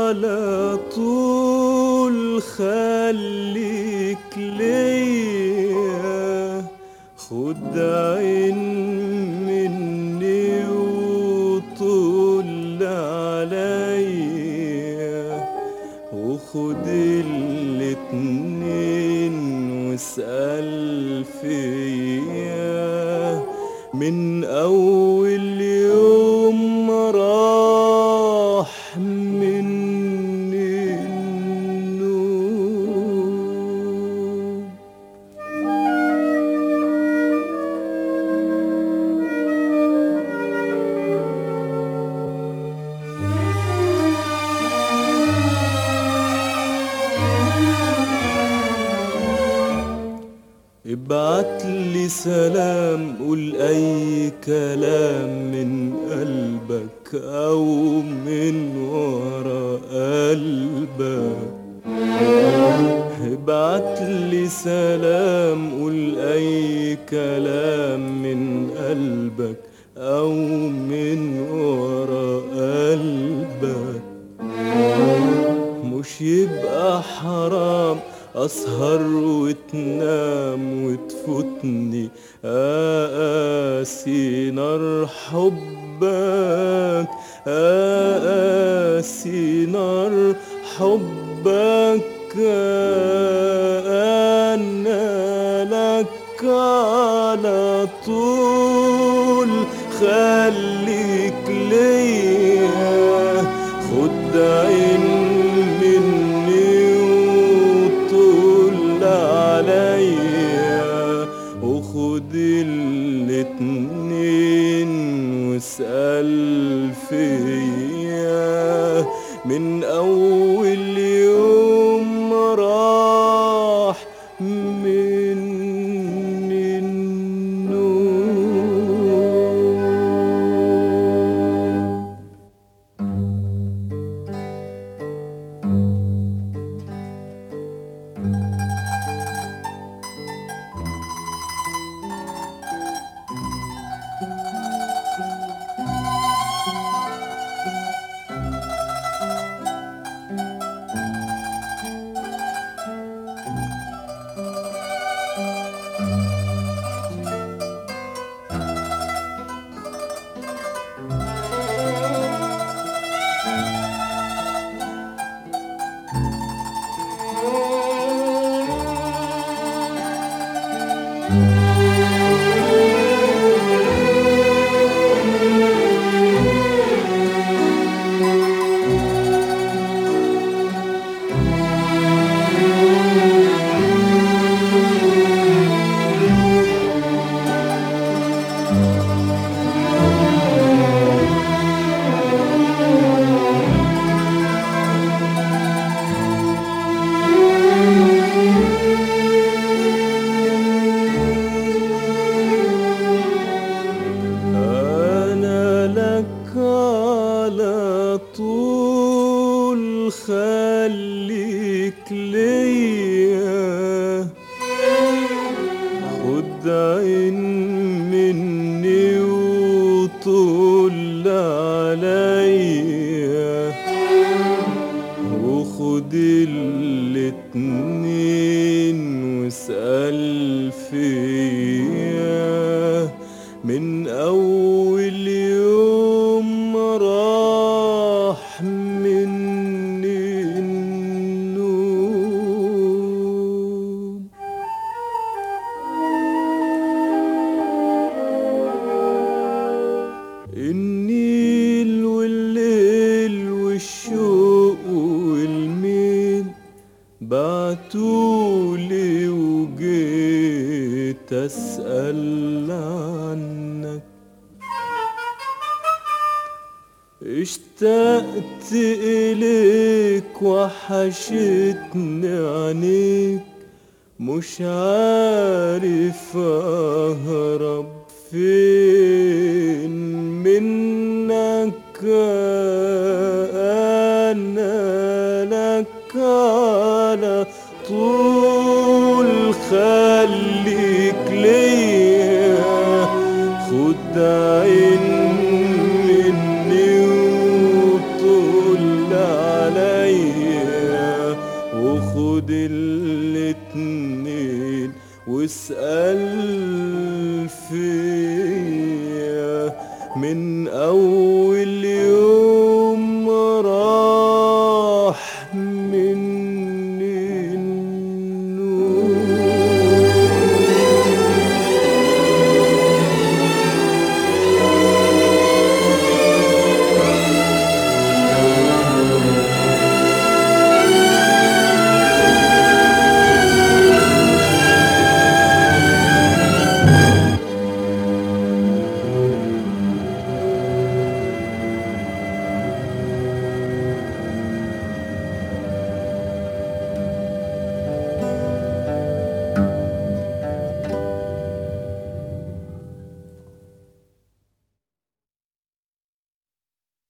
على طول خليك ليا خد عين مني وطول عليا وخد الاتنين واسأل فيا من أول يوم ما راح مني النوم ابعت لي سلام قول اي كلام من قلبك او من ورا قلبك ابعت لي سلام قول اي كلام من قلبك او من ورا قلبك مش يبقى حرام اسهر وتنام وتفوتني اقاسي نار حبك اقاسي نار حبك انا لك على طول خليك ليا خد عين مني وطول عليا وخد الاتنين واسأل فيا من أول يوم ما راح مني النوم أنا لك على طول خليك ليا خد عين مني وطول عليا وخد الاتنين واسأل فيا من أول يوم ما راح مني النوم النيل والليل والشوق والميل بعتولي وجيت أسأل عنك اشتقت إليك وحشتني عينيك مش عارف أهرب فين منك أنا لك على طول خليك ليا خد عين مني وطول عليا أول يوم ما